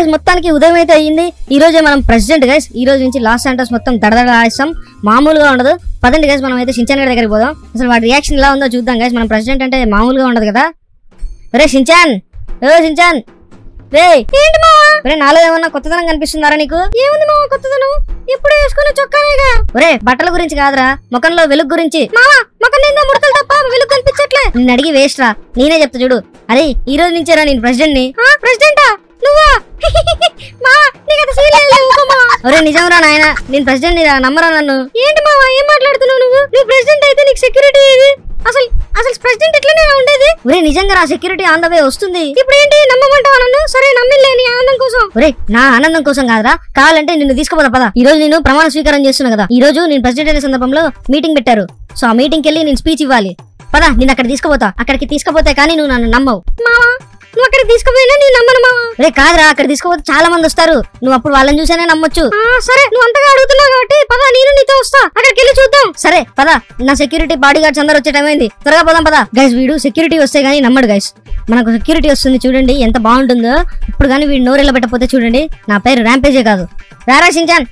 Guys మొత్తానికి ఉదయం అయితే అయ్యింది ఈ రోజే మనం ప్రెసిడెంట్ గైస్ ఈ రోజు నుంచి లాస్ శాంటోస్ మొత్తం దడదడ ఆడిస్తాం మామూలుగా ఉండదు పదండి గైస్ మనం అయితే షించాన్ గారి దగ్గరికి పోదాం అసలు వాడి రియాక్షన్ ఎలా ఉందో చూద్దాం గైస్ మనం ప్రెసిడెంట్ అంటే మామూలుగా ఉండదు కదా రే షించాన్ ఓ షించాన్ రే ఏంటి మావా రే నాలో ఏమన్నా కొత్తదనం కనిపిస్తుందారా నీకు ఏముంది మావా కొత్తదనం ఎప్పుడు వేసుకునే చొక్కానేగా ఒరే బట్టల గురించి కాదురా ముఖంలో వెలుగు గురించి మావా ముఖం నిండా ముడతలు తప్ప వెలుగు కనిపించట్లే నిన్ను అడిగి వేస్ట్ రా నేనే చెప్తా చూడు అరే ఈ రోజు నుంచేరా నేను ప్రెసిడెంట్ ని ప్రెసిడెంటా నువ్వా మావా నీకు అంత సీన్ లేదు ఒరే నిజం రా నాయన నేను ప్రెసిడెంట్ రా నమ్మరా నన్ను ఏంటి మావా ఏం మాట్లాడుతున్నావు నువ్వు నువ్వు ప్రెసిడెంట్ అయితే నీకు సెక్యూరిటీ ఏది అసలు అసలు ప్రెసిడెంట్ ఎట్లనే ఉండేది ఒరే నిజంగా రా సెక్యూరిటీ ఆన్ ద వే వస్తుంది ఇప్పుడు ఏంటి నమ్మమంటావా నన్ను సరే నమ్మిలే నీ ఆనందం కోసం ఒరే నా ఆనందం కోసం కాదురా కావాలంటే నిన్ను తీసుకుపోతా పదా ఈ రోజు నేను ప్రమాణ స్వీకారం చేస్తున్నా కదా ఈ రోజు నేను ప్రెసిడెంట్ అయిన సందర్భంలో మీటింగ్ పెట్టారు సో ఆ మీటింగ్ వెళ్ళి నేను స్పీచ్ ఇవ్వాలి పదా నేను అక్కడ తీసుకుపోతా అక్కడికి తీసుకుపోతే కానీ నువ్వు నన్ను నమ్మవు మావా నువ్వు అక్కడికి తీసుకుపోయినా నేను నమ్మను మావా రే కాదురా అక్కడ తీసుకుపోతే చాలా మంది వస్తారు నువ్వు అప్పుడు వాళ్ళని చూసేనే నమ్మొచ్చు సరే నువ్వు అంతగా అడుగుతున్నావు కాబట్టి పద నేను నీతో వస్తా అక్కడికి వెళ్ళి చూద్దాం సరే పద నా సెక్యూరిటీ బాడీ గార్డ్స్ అందరూ వచ్చే టైం అయింది త్వరగా పోదాం పద గైస్ వీడు సెక్యూరిటీ వస్తే గానీ నమ్మడు గైస్ మనకు సెక్యూరిటీ వస్తుంది చూడండి ఎంత బాగుంటుందో ఇప్పుడు కానీ వీడు నోరెళ్ళ పెట్టకపోతే చూడండి నా పేరు ర్యాంపేజే కాదు రారా సించాన్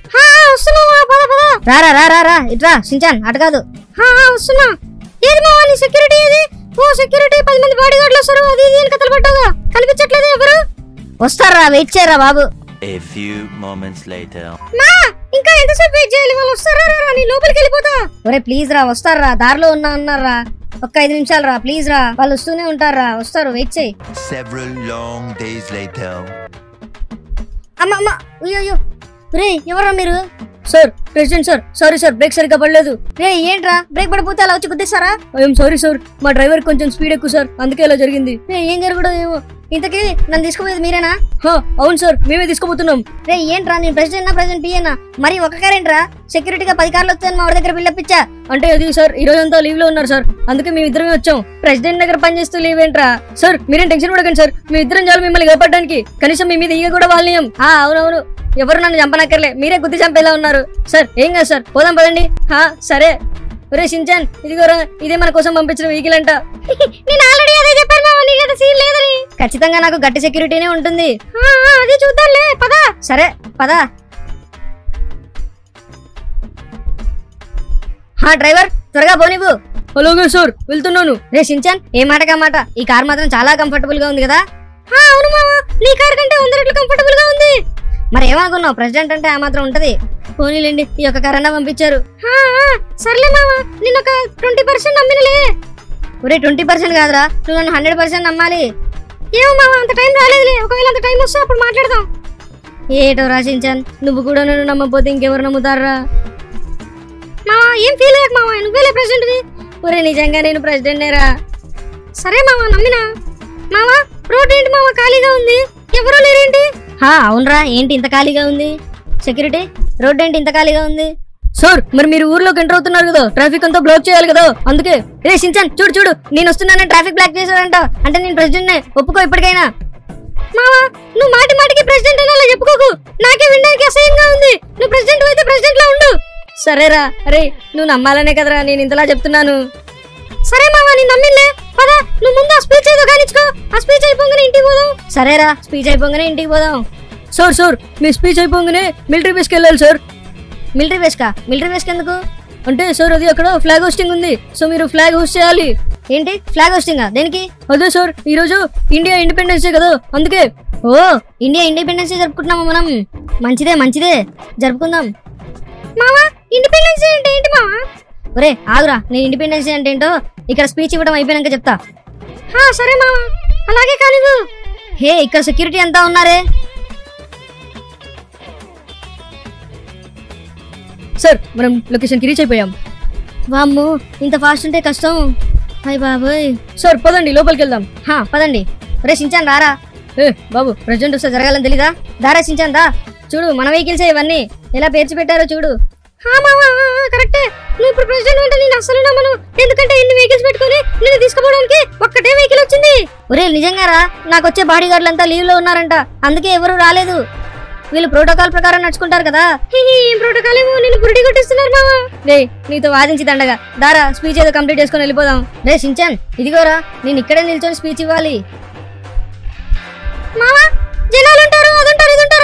రారా రా రా రా ఇట్రా సించాన్ అటు కాదు వస్తున్నా ఏది మావా నీ సెక్యూరిటీ ఏది ఓ సెక్యూరిటీ పది మంది బాడీ గార్డులు వస్తారు అది ఇది అని కథలు పట్టాగా కనిపించట్లేదు ఎవరు వస్తారా వెయిట్ చేయరా బాబు A few moments later. మా ఇంకా ఎంతసేపు వెయిట్ చేయాలి వాళ్ళు వస్తారా రా నీ లోపలికి వెళ్ళిపోతా ఒరే ప్లీజ్ రా వస్తారా దారిలో ఉన్నా ఉన్నారా ఒక్క ఐదు నిమిషాలు రా ప్లీజ్ రా వాళ్ళు వస్తూనే ఉంటారా వస్తారు వెయిట్ చేయి Several long days later. అమ్మ అమ్మ అయ్యో అయ్యో రే ఎవరా మీరు sir president sir sorry sir brake సరిగ్గా పడలేదు రే ఏంట్రా బ్రేక్ పడిపోతే అలా వచ్చి గుద్దేశారా ఐఎమ్ సారీ సార్ మా డ్రైవర్ కొంచెం స్పీడ్ ఎక్కువ సార్ అందుకే ఇలా జరిగింది రే ఏం జరగడం ఏమో ఇంతకీ నన్ను తీసుకుపోయేది మీరేనా హా, అవును సార్ మేమే తీసుకుపోతున్నాం రే ఏంట్రా నేను ప్రెసిడెంట్ నా ప్రెసిడెంట్ పిఏనా మరి ఒక కార్ ఏంట్రా సెక్యూరిటీగా పది కార్లు వస్తాయని మా వాడి దగ్గర బిల్డప్ ఇచ్చా అంటే అది సార్ ఈ రోజంతా లీవ్ లో ఉన్నారు సార్ అందుకే మేము ఇద్దరమే వచ్చాం ప్రెసిడెంట్ దగ్గర పనిచేస్తూ లీవ్ ఏంట్రా సార్ మీరేం టెన్షన్ పడకండి సార్ మీ ఇద్దరం చాలు మిమ్మల్ని కాపాడడానికి కనీసం మీ మీద ఈగ కూడా వాళ్ళనియం ఆ అవునవును ఎవరు నన్ను చంపనక్కర్లే మీరే గుద్ది చంపేలా ఉన్నారు సార్ ఏం కాదు సార్ పోదాం పదండి హా సరే ఒరే షించాన్ ఇదిగోరా ఇదే మన కోసం పంపించిన వెహికల్ అంట నేను ఆల్రెడీ అదే చెప్పాను మామ నీకు అంత సీన్ లేదని ఖచ్చితంగా నాకు గట్టి సెక్యూరిటీనే ఉంటుంది అదే చూద్దాంలే పదా సరే పదా హా డ్రైవర్ త్వరగా పోనివ్వు అలాగే సార్ వెళ్తున్నాను రే షించాన్ ఏ మాటగా మాట ఈ కార్ మాత్రం చాలా కంఫర్టబుల్ గా ఉంది కదా అవును మామ నీ కార్ కంటే వంద రెట్లు కంఫర్టబుల్ గా ఉంది మరి ఏమనుకున్నావు ప్రెసిడెంట్ అంటే ఆ మాత్రం ఉంటది పోనీలేండి ఈ యొక్క కరోనా పంపించారు సర్లే మామ నేను ఒక ట్వంటీ పర్సెంట్ నమ్మినలే ఒరే ట్వంటీ పర్సెంట్ కాదురా నువ్వు నన్ను హండ్రెడ్ పర్సెంట్ నమ్మాలి ఏమో మామ అంత టైం రాలేదులే ఒకవేళ అంత టైం వస్తే అప్పుడు మాట్లాడదాం ఏటో రాసించాన్ నువ్వు కూడా నన్ను నమ్మకపోతే ఇంకెవరు నమ్ముతారా మావా ఏం ఫీల్ అయ్యాక మావా నువ్వేలే ప్రెసిడెంట్వి ఒరే నిజంగా నేను ప్రెసిడెంటేరా సరే మావా నమ్మినా మావా రోడ్ ఏంటి మావా ఖాళీగా ఉంది ఎవరో లేరేంటి హా అవునరా ఏంటి ఇంత ఖాళీగా ఉంది సెక్యూరిటీ రోడ్ ఏంటి ఇంత ఖాళీగా ఉంది సార్ మరి మీరు ఊర్లోకి ఎంటర్ అవుతున్నారు కదా ట్రాఫిక్ అంతా బ్లాక్ చేయాలి కదా అందుకే రే సించాన్ చూడు చూడు నేను వస్తున్నానని ట్రాఫిక్ బ్లాక్ చేశాడంట అంటే నేను ప్రెసిడెంట్ ఒప్పుకో ఇప్పటికైనా మావా నువ్వు మాటి మాటికి ప్రెసిడెంట్ అని అలా చెప్పుకోకు నాకే వినడానికి అసహ్యంగా ఉంది నువ్వు ప్రెసిడెంట్ అయితే ప్రెసిడెంట్ లా ఉండు సరేరా అరే నువ్వు నమ్మాలనే కదరా నేను ఇంతలా చెప్తున్నాను సరే మావా నేను నమ్మిలే పద నువ్వు ముందు ఆ స్పీచ్ ఏదో కానిచ్చుకో ఆ స్పీచ్ అయిపోగానే ఇంటికి పోదాం సరేరా స్పీచ్ అయిపోగానే ఇంటికి పోదాం సార్ సార్ మీ స్పీచ్ అయిపోగానే మిలిటరీ బేస్కి వెళ్ళాలి సార్ మిలిటరీ బేస్ కా మిలిటరీ బేస్కి ఎందుకు అంటే సార్ అది అక్కడ ఫ్లాగ్ హోస్టింగ్ ఉంది సో మీరు ఫ్లాగ్ హోస్ట్ చేయాలి ఏంటి ఫ్లాగ్ హోస్టింగ్ దేనికి అదే సార్ ఈ రోజు ఇండియా ఇండిపెండెన్స్ డే కదా అందుకే ఓ ఇండియా ఇండిపెండెన్స్ డే జరుపుకుంటున్నామా మనం మంచిదే మంచిదే జరుపుకుందాం మావా ఇండిపెండెన్స్ డే అంటే ఏంటి మావా ఒరే ఆగురా నేను ఇండిపెండెన్స్ డే అంటే ఏంటో ఇక్కడ స్పీచ్ ఇవ్వడం అయిపోయాక చెప్తా హా సరే మావా అలాగే కానివ్వు హే ఇక్కడ సెక్యూరిటీ అంతా ఉన్నారే సార్ మనం లొకేషన్కి రీచ్ అయిపోయాం వామ్మో ఇంత ఫాస్ట్ ఉంటే కష్టం హాయ్ బాబోయ్ సార్ పదండి లోపలికి వెళ్దాం హా పదండి రే సించాన్ రారా ఏ బాబు ప్రెసిడెంట్ వస్తే జరగాలని తెలీదా దారా సించాన్ దా చూడు మన వెహికల్సే ఇవన్నీ ఎలా పేర్చి పెట్టారో చూడు కరెక్టే నువ్వు ఇప్పుడు ప్రెసిడెంట్ అంటే నేను అసలు నమ్మను ఎందుకంటే ఎన్ని వెహికల్స్ పెట్టుకొని నేను తీసుకుపోవడానికి ఒక్కటే వెహికల్ వచ్చింది ఒరే నిజంగా రా నాకు వచ్చే బాడీ గార్డులంతా లీవ్ లో ఉన్నారంట అందుకే ఎవరు రాలేదు వీళ్ళు ప్రోటోకాల్ ప్రకారం నడుచుకుంటారు కదా ఏం ప్రోటోకాల్ ఏమో నేను బురిడి కొట్టిస్తున్నారు మావా రే నీతో వాదించి దండగా దారా స్పీచ్ ఏదో కంప్లీట్ చేసుకొని వెళ్ళిపోదాం రే సించాన్ ఇదిగోరా నేను ఇక్కడే నిల్చొని స్పీచ్ ఇవ్వాలి మావా జనాలు ఉంటారు అదంటారు ఇదంటారు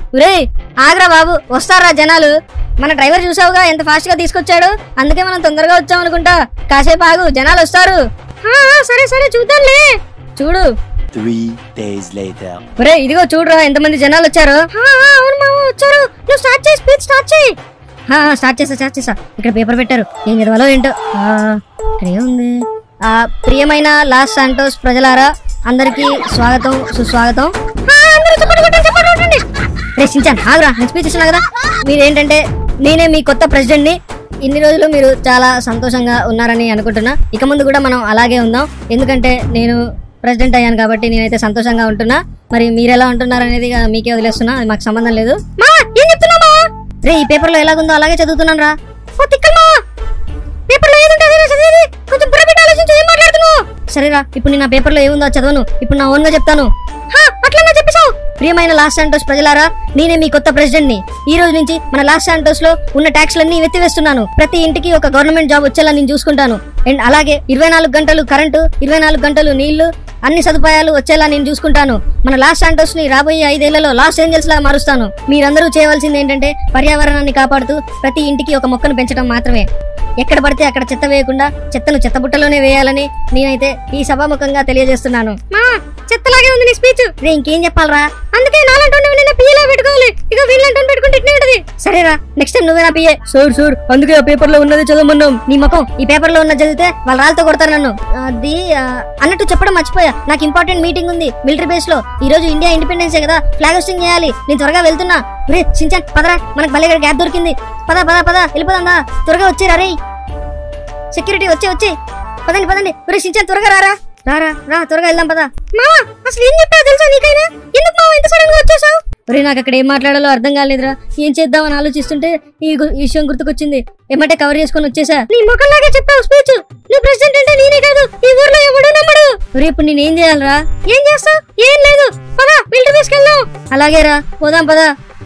ఒరే ఆగ్రా బాబు వస్తారా జనాలు మన డ్రైవర్ చూసావుగా ఎంత ఫాస్ట్ గా తీసుకొచ్చాడు అందుకే మనం తొందరగా వచ్చాం అనుకుంటా కాసేపు ఆగు జనాలు వస్తారు ఆ, ఆ, సరే సరే చూద్దాంలే చూడు Three days later. ఒరే ఇదిగో చూడురా ఎంతమంది జనాలు వచ్చారు అవును మామ వచ్చారు నువ్వు స్టార్ట్ చేయి స్పీచ్ స్టార్ట్ చేయి స్టార్ట్ చేసా స్టార్ట్ చేసా ఇక్కడ పేపర్ పెట్టారు ఏం చదవాలో ఏంటో ఆ, ఇక్కడ ఏముంది ఆ, ప్రియమైన లాస్ సాంటోస్ ప్రజలారా అందరికీ స్వాగతం సుస్వాగతం ఆ, అందరూ చప్పట్లు కొట్టండి, చప్పట్లు కొట్టండి. రే సించాన్ ఆగురా నేను స్పీచ్ ఇస్తున్నా కదా మీరేంటంటే నేనే మీ కొత్త ప్రెసిడెంట్ని ఇన్ని రోజులు మీరు చాలా సంతోషంగా ఉన్నారని అనుకుంటున్నా ఇక ముందు కూడా మనం అలాగే ఉందాం ఎందుకంటే నేను ప్రెసిడెంట్ అయ్యాను కాబట్టి నేనైతే సంతోషంగా ఉంటున్నా మరి మీరు ఎలా ఉంటున్నారు అనేది ఇక మీకే వదిలేస్తున్నా అది మాకు సంబంధం లేదు మా ఏం చెప్తున్నామా రే ఈ పేపర్ లో ఎలాగుందో అలాగే చదువుతున్నాను రా ఓ తిక్కమ్మా పేపర్ లో ఏదుంటే అదేనా చదివేది కొంచెం బుర్ర పెట్టి ఆలోచించు ఏం మాట్లాడుతున్నావు సరేరా ఇప్పుడు నేను ఆ పేపర్ లో ఏముందో అది చదవను ఇప్పుడు నా ఓన్ గా చెప్తాను హా, అట్లనే చెప్పేశావు ప్రియమైన లాస్ శాంటోస్ ప్రజలారా నేనే మీ కొత్త ప్రెసిడెంట్ ని ఈ రోజు నుంచి మన లాస్ శాంటోస్ లో ఉన్న ట్యాక్స్లన్నీ ఎత్తివేస్తున్నాను ప్రతి ఇంటికి ఒక గవర్నమెంట్ జాబ్ వచ్చేలా నేను చూసుకుంటాను అండ్ అలాగే ఇరవై నాలుగు గంటలు కరెంటు ఇరవై నాలుగు గంటలు నీళ్లు అన్ని సదుపాయాలు వచ్చేలా నేను చూసుకుంటాను మన లాస్ శాంటోస్ ని రాబోయే ఐదేళ్లలో లాస్ ఏంజల్స్ లాగా మారుస్తాను మీరందరూ చేయవలసింది ఏంటంటే పర్యావరణాన్ని కాపాడుతూ ప్రతి ఇంటికి ఒక మొక్కను పెంచడం మాత్రమే ఎక్కడ పడితే అక్కడ చెత్త వేయకుండా చెత్తను చెత్తబుట్టలోనే వేయాలని నేనైతే ఈ సభాముఖంగా తెలియజేస్తున్నాను మా చెత్తలాగే ఉంది నీ స్పీచ్ రే ఇంకేం చెప్పాలరా అందుకే నాలంటూ నిన్న పిఏలా పెట్టుకోవాలి ఇక వీళ్ళంటూ పెట్టుకుంటే ఇట్నే ఉంటది సరేరా నెక్స్ట్ టైం నువ్వేనా పిఏ సార్ సార్ అందుకే ఆ పేపర్ లో ఉన్నది చదవమన్నాం నీ ముఖం ఈ పేపర్ లో ఉన్నది చదివితే వాళ్ళ రాళ్ళతో కొడతారు నన్ను అది ఆ, అన్నట్టు చెప్పడం మర్చిపోయా నాకు ఇంపార్టెంట్ మీటింగ్ ఉంది మిలిటరీ బేస్ లో ఈ రోజు ఇండియా ఇండిపెండెన్స్ కదా ఫ్లాగ్ హోస్టింగ్ చేయాలి నేను త్వరగా వెళ్తున్నా రే సించాన్ పదరా మనకు భలే గ్యాప్ దొరికింది పద పద పద వెళ్ళిపోదా త్వరగా వచ్చేరా రే సెక్యూరిటీ వచ్చే వచ్చే పదండి పదండి ఒరే సించాన్ త్వరగా రారా రారా రా త్వరగా వెళ్దాం పదా మావా అసలు ఏం చెప్పావు తెలుసా నీకైనా ఎందుకు మావా ఇంత సడన్ గా వచ్చేసావు ఒరే నాకు అక్కడ ఏం మాట్లాడాలో అర్థం కాలేదురా ఏం చేద్దామని ఆలోచిస్తుంటే ఈ గు- ఈ విషయం గుర్తుకొచ్చింది ఏమంటే కవర్ చేసుకొని వచ్చేసా నీ ముఖంలాగే చెప్పావు స్పీచ్ నువ్వు ప్రెసిడెంట్ అంటే నేనే కాదు ఈ ఊర్లో ఎవడు నమ్మడు ఒరే ఇప్పుడు నేను ఏం చేయాలరా ఏం చేస్తావు ఏం లేదు పదా మిలిటరీ తీసుకెళ్దాం అలాగేరా పోదాం పదా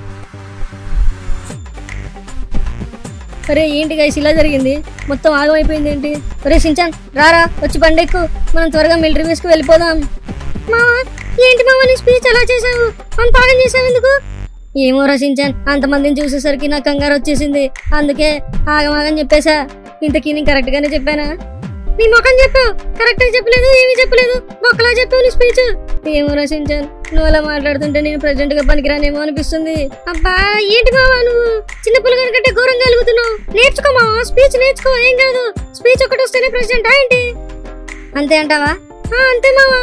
అరే ఏంటి గైస్ ఇలా జరిగింది మొత్తం ఆగమైపోయింది ఏంటి ఒరే సించాన్ రారా వచ్చి బండెక్కు మనం త్వరగా మిలిటరీ బేస్కి వెళ్ళిపోదాం మావా ఏంటి మావా నీ స్పీచ్ ఎలా చేసావు అంత ఆగం చేసావు ఎందుకు ఏమో రసించాన్ అంతమందిని చూసేసరికి నాకు కంగారు వచ్చేసింది అందుకే ఆగమాగని చెప్పేశా ఇంతకీ నేను కరెక్ట్ గానే చెప్పానా నీ ముఖం చెప్పావు కరెక్ట్ చెప్పలేదు ఏమీ చెప్పలేదు ఒక్కలా చెప్పావు నీ స్పీచ్ ఏమో రసించాను నువ్వు అలా మాట్లాడుతుంటే నేను ప్రెసిడెంట్ గా పనికిరానేమో అనిపిస్తుంది అబ్బా ఏంటి మావా నువ్వు చిన్న పిల్లగాని కంటే ఘోరంగా అలుగుతున్నావు నేర్చుకో మావా స్పీచ్ నేర్చుకో ఏం కాదు స్పీచ్ ఒకటి వస్తేనే ప్రెసిడెంట్ ఏంటి అంతే అంటావా ఆ, అంతే మావా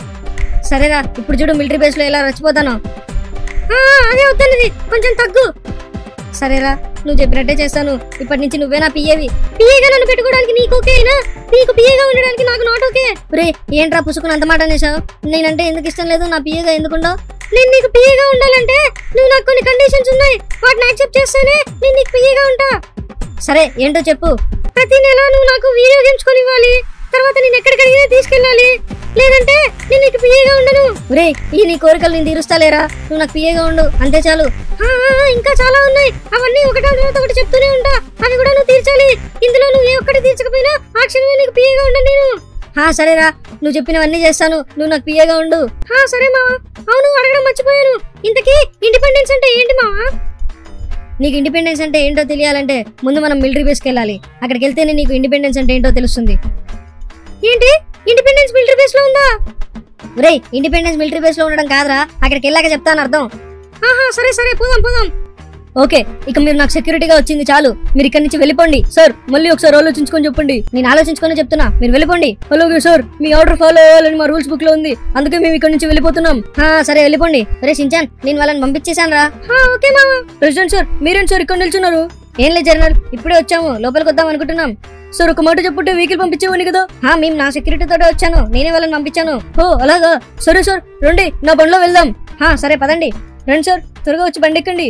సరేరా ఇప్పుడు చూడు మిలిటరీ బేస్ లో ఎలా రచ్చిపోతాను ఆ, అదే వద్దన్నది కొంచెం తగ్గు సరేరా నువ్వు చెప్పినట్టే చేస్తాను ఇప్పటి నుంచి నువ్వే నా పిఏవి పిఏగా నన్ను పెట్టుకోవడానికి నీకు ఓకేనా నీకు పిఏగా ఉండడానికి నాకు నాట్ ఓకే రే ఏంట్రా పుసుకుని అంత మాట అనేసావు నేనంటే ఎందుకు ఇష్టం లేదు నా పిఏగా ఎందుకుండవు నేను నీకు పిఏగా ఉండాలంటే నువ్వు నాకు కొన్ని కండిషన్స్ ఉన్నాయి వాటిని యాక్సెప్ట్ చేస్తేనే నేను నీకు పిఏగా ఉంటా సరే ఏంటో చెప్పు ప్రతి నెల నువ్వు నాకు వీడియో గేమ్స్ కొనివ్వాలి తర్వాత నేను ఎక్కడికడిగినా తీసుకెళ్ళాలి లేదంటే నేను నీకు పిఏగా ఉండను రే ఈ నీ కోరికలు నేను తీరుస్తాలేరా నువ్వు నాకు పిఏగా ఉండు అంతే చాలు ఆ, ఆ, ఆ, ఇంకా చాలా ఉన్నాయి అవన్నీ ఒకటి తర్వాత ఒకటి చెప్తూనే ఉంటా అవి కూడా నువ్వు తీర్చాలి ఇందులో నువ్వు ఏ ఒక్కటి తీర్చకపోయినా ఆ క్షణమే నీకు పిఏగా ఉండను నేను హా సరేరా నువ్వు చెప్పినవన్నీ చేస్తాను నువ్వు నాకు పిఏగా ఉండు హా సరే మావా అవును అడగడం మర్చిపోయాను ఇంతకీ ఇండిపెండెన్స్ అంటే ఏంటి మావా నీకు ఇండిపెండెన్స్ అంటే ఏంటో తెలియాలంటే ముందు మనం మిలిటరీ బేస్కి వెళ్ళాలి అక్కడికి వెళ్తేనే నీకు ఇండిపెండెన్స్ అంటే ఏంటో తెలుస్తుంది ఏంటి ఇండిపెండెన్స్ మిలిటరీ బేస్ లో ఉందా ఒరేయ్ ఇండిపెండెన్స్ మిలిటరీ బేస్ లో ఉండడం కాదురా అక్కడికి వెళ్ళాక చెప్తాను అర్థం ఆహా సరే సరే పోదాం పోదాం ఓకే ఇక మీరు నాకు సెక్యూరిటీగా వచ్చింది చాలు మీరు ఇక్కడి నుంచి వెళ్ళిపోండి సార్ మళ్ళీ ఒకసారి ఆలోచించుకొని చెప్పండి నేను ఆలోచించుకొని చెప్తున్నా మీరు వెళ్ళిపోండి అలాగే సార్ మీ ఆర్డర్ ఫాలో అవ్వాలని మా రూల్స్ బుక్ లో ఉంది అందుకే మేము ఇక్కడి నుంచి వెళ్ళిపోతున్నాం హా, సరే వెళ్ళిపోండి రే సించాన్ నేను వాళ్ళని పంపించేశాను రా ఓకే మామా ప్రెసిడెంట్ సార్ మీరేంటి సార్ ఇక్కడ నిల్చున్నారు ఏం లేదు జనరల్ ఇప్పుడే వచ్చాము లోపలికి వద్దాం అనుకుంటున్నాం సార్ ఒక మాట చెప్పుంటే వెహికల్ పంపించేవాని కదా హా మేము నా సెక్యూరిటీ తోటే వచ్చాను నేనే వాళ్ళని పంపించాను ఓ అలాగా సరే సార్ రండి నా బండిలో వెళ్దాం హా సరే పదండి రండి సార్ త్వరగా వచ్చి బండి ఎక్కండి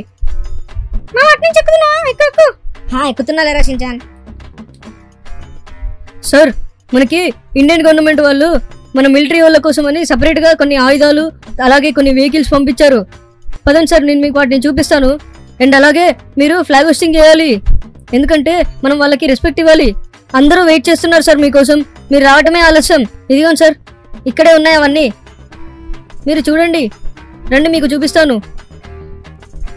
మా వాటి నుంచి ఎక్కుతున్నా ఎక్కు ఎక్కు హా ఎక్కుతున్నా లేరా షించాన్ సార్ మనకి ఇండియన్ గవర్నమెంట్ వాళ్ళు మన మిలిటరీ వాళ్ళ కోసమని సపరేట్ గా కొన్ని ఆయుధాలు అలాగే కొన్ని వెహికల్స్ పంపించారు పదండి సార్ నేను మీకు వాటిని చూపిస్తాను అండ్ అలాగే మీరు ఫ్లాగ్ హోస్టింగ్ చేయాలి ఎందుకంటే మనం వాళ్ళకి రెస్పెక్ట్ ఇవ్వాలి అందరూ వెయిట్ చేస్తున్నారు సార్ మీకోసం మీరు రావటమే ఆలస్యం ఇదిగోండి సార్ ఇక్కడే ఉన్నాయి అవన్నీ మీరు చూడండి రండి మీకు చూపిస్తాను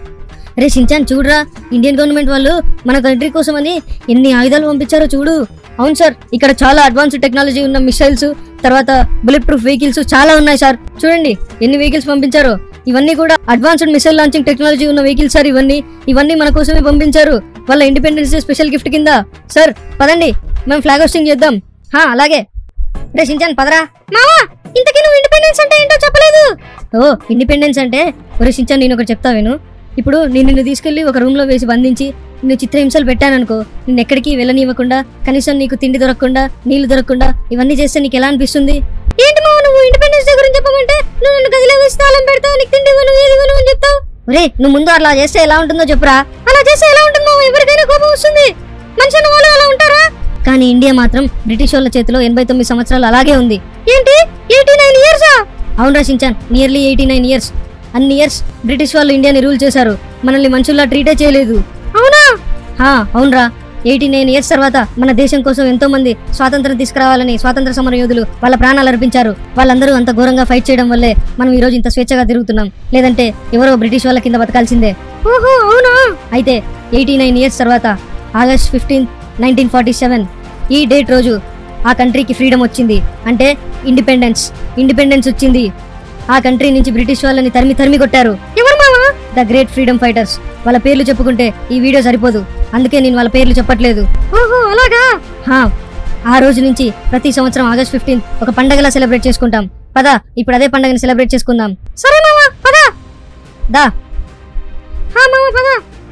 రే సించాన్ చూడరా ఇండియన్ గవర్నమెంట్ వాళ్ళు మన కంట్రీ కోసం అని ఎన్ని ఆయుధాలు పంపించారో చూడు అవును సార్ ఇక్కడ చాలా అడ్వాన్స్డ్ టెక్నాలజీ ఉన్న మిసైల్స్ తర్వాత బుల్లెట్ ప్రూఫ్ వెహికల్స్ చాలా ఉన్నాయి సార్ చూడండి ఎన్ని వెహికల్స్ పంపించారో ఇవన్నీ కూడా అడ్వాన్స్డ్ మిసైల్ లాంచింగ్ టెక్నాలజీ ఉన్న వెహికల్స్ సార్ ఇవన్నీ ఇవన్నీ మన కోసమే పంపించారు వాళ్ళ ఇండిపెండెన్స్ డే స్పెషల్ గిఫ్ట్ కింద సార్ పదండి మేము ఫ్లాగ్ హోస్టింగ్ చేద్దాం హా అలాగే రే షించాన్ పదరా మావా ఇంతకీ నువ్వు ఇండిపెండెన్స్ అంటే ఏంటో చెప్పలేదు ఓ ఇండిపెండెన్స్ అంటే ఒరే షించాన్ నేను ఒకటి చెప్తా విను ఇప్పుడు నేను నిన్ను తీసుకెళ్లి ఒక రూమ్ లో వేసి బంధించి నిన్ను చిత్రహింసలు పెట్టాననుకో నిన్ను ఎక్కడికి వెళ్ళనివ్వకుండా కనీసం నీకు తిండి దొరకకుండా నీళ్లు దొరకకుండా ఇవన్నీ చేస్తే నీకు ఎలా అనిపిస్తుంది ఏంటి మావ నువ్వు ఇండిపెండెన్స్ డే గురించి చెప్పమంటే నువ్వు నన్ను గదిలో వేసి తాళం పెడతావు నీకు తిండి ఇవ్వను ఏది ఇవ్వను అని చెప్తావు ఒరే నువ్వు ముందు అలా చేస్తే ఎలా ఉంటుందో చెప్పురా అలా చేస్తే ఎలా ఉంటుంది మావ ఎవరికైనా కోపం వస్తుంది మనిషి అన్న వాళ్ళు అలా ఉంటారా కానీ ఇండియా మాత్రం బ్రిటిష్ వాళ్ళ చేతిలో ఎనభై తొమ్మిది సంవత్సరాలు అలాగే ఉంది ఏంటి ఎయిటీ నైన్ ఇయర్సా అవును రాశించాన్ నియర్లీ ఎయిటీ నైన్ ఇయర్స్ అన్ని ఇయర్స్ బ్రిటిష్ వాళ్ళు ఇండియాని రూల్ చేశారు మనల్ని మనుషుల్లా ట్రీటే చేయలేదు అవునా హా అవునరా ఎయిటీ నైన్ ఇయర్స్ తర్వాత మన దేశం కోసం ఎంతో మంది స్వాతంత్రం తీసుకురావాలని స్వాతంత్ర సమర యోధులు వాళ్ళ ప్రాణాలు అర్పించారు వాళ్ళందరూ అంత ఘోరంగా ఫైట్ చేయడం వల్లే మనం ఈ రోజు ఇంత స్వేచ్ఛగా తిరుగుతున్నాం లేదంటే ఎవరో బ్రిటిష్ వాళ్ళ కింద బతకాల్సిందే ఓహో అవునా అయితే ఎయిటీ నైన్ ఇయర్స్ తర్వాత August fifteen nineteen forty seven ఈ డేట్ రోజు ఆ కంట్రీకి ఫ్రీడమ్ వచ్చింది అంటే ఇండిపెండెన్స్ ఇండిపెండెన్స్ వచ్చింది ఆ కంట్రీ నుంచి బ్రిటిష్ వాళ్ళని తరిమి తరిమి కొట్టారు ఎవరు మావా ద గ్రేట్ ఫ్రీడమ్ ఫైటర్స్ వాళ్ళ పేర్లు చెప్పుకుంటే ఈ వీడియో సరిపోదు అందుకే నేను వాళ్ళ పేర్లు చెప్పట్లేదు ఓహో అలాగా హా ఆ రోజు నుంచి ప్రతి సంవత్సరం ఆగస్ట్ ఫిఫ్టీన్ ఒక పండగలా సెలబ్రేట్ చేసుకుంటాం పద ఇప్పుడు అదే పండగని సెలబ్రేట్ చేసుకుందాం సరే మావా పద దా హా మావా పద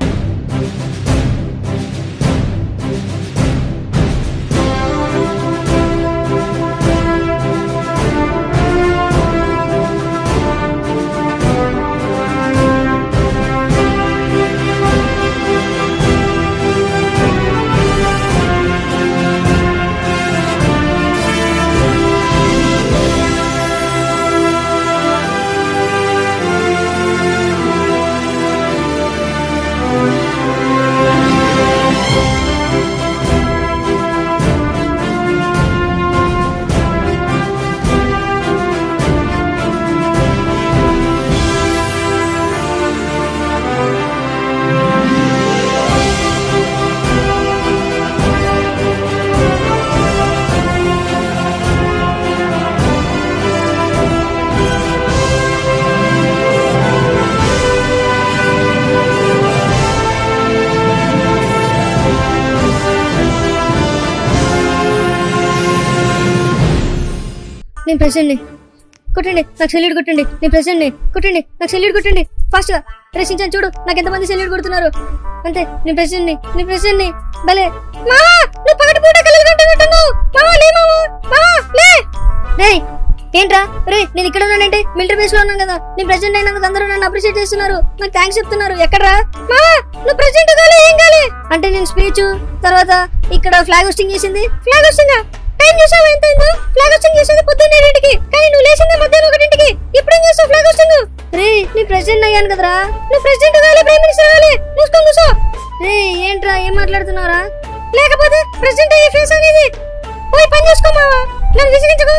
నేను ప్రెసిడెంట్ని కొట్టండి నాకు సెల్యూట్ కొట్టండి నేను ప్రెసిడెంట్ని కొట్టండి నాకు సెల్యూట్ కొట్టండి ఫాస్ట్గా రచించాను చూడు నాకు ఎంతమంది సెల్యూట్ కొడుతున్నారు అంతే నేను ప్రెసిడెంట్ని నేను ప్రెసిడెంట్ని భలే మావా నువ్వు పగటి పూట కలలు కంటున్నట్టున్నావు మావా లే మావా మావా లే రేయ్ ఏంట్రా రే నేను ఇక్కడ ఉన్నానంటే మిలిటరీ బేస్ లో ఉన్నాను కదా నేను ప్రెసిడెంట్ అయినందుకు అందరూ నన్ను అప్రిషియేట్ చేస్తున్నారు నాకు థ్యాంక్స్ చెప్తున్నారు ఎక్కడ్రా మావా నువ్వు ప్రెసిడెంట్ కాలే ఏం కాలే అంటే నేను స్పీచ్ తర్వాత ఇక్కడ ఫ్లాగ్ హోస్టింగ్ చేసింది ఫ్లాగ్ హోస్టింగ్ టైం చూసావా ఎంత అయిందో ఫ్లాగ్ హోస్టింగ్ చేసింది పొద్దున్న ఏడింటికి కానీ నువ్వు లేచింది మధ్యాహ్నం ఒకటింటికి ఇప్పుడు ఏం చేస్తావు ఫ్లాగ్ హోస్టింగ్ రే నీ ప్రెసిడెంట్ అయ్యాను కదరా నువ్వు ప్రెసిడెంట్ కాలే ప్రైమ్ మినిస్టర్ కాలే మూసుకొని కూసో రే ఏంట్రా ఏం మాట్లాడుతున్నారా లేకపోతే ప్రెసిడెంట్ అయ్యే ఫేస్ అనేది పోయి పని చేసుకోమావా నన్ను విసిగించకు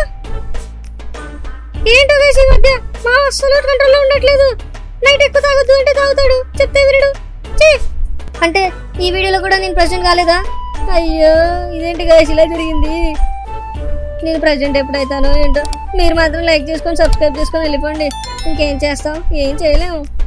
ఏంటో గైస్ ఈ మధ్య మా అస్సలు కంట్రోల్లో ఉండట్లేదు నైట్ ఎక్కువ తాగొద్దు అంటే తాగుతాడు చెప్తే వినడు ఛీ! అంటే ఈ వీడియోలో కూడా నేను ప్రెసిడెంట్ కాలేదా అయ్యో ఇదేంటి గైస్ ఇలా జరిగింది నేను ప్రెసిడెంట్ ఎప్పుడైతానో ఏంటో మీరు మాత్రం లైక్ చేసుకొని సబ్స్క్రైబ్ చేసుకొని వెళ్ళిపోండి ఇంకేం చేస్తాం ఏం చేయలేము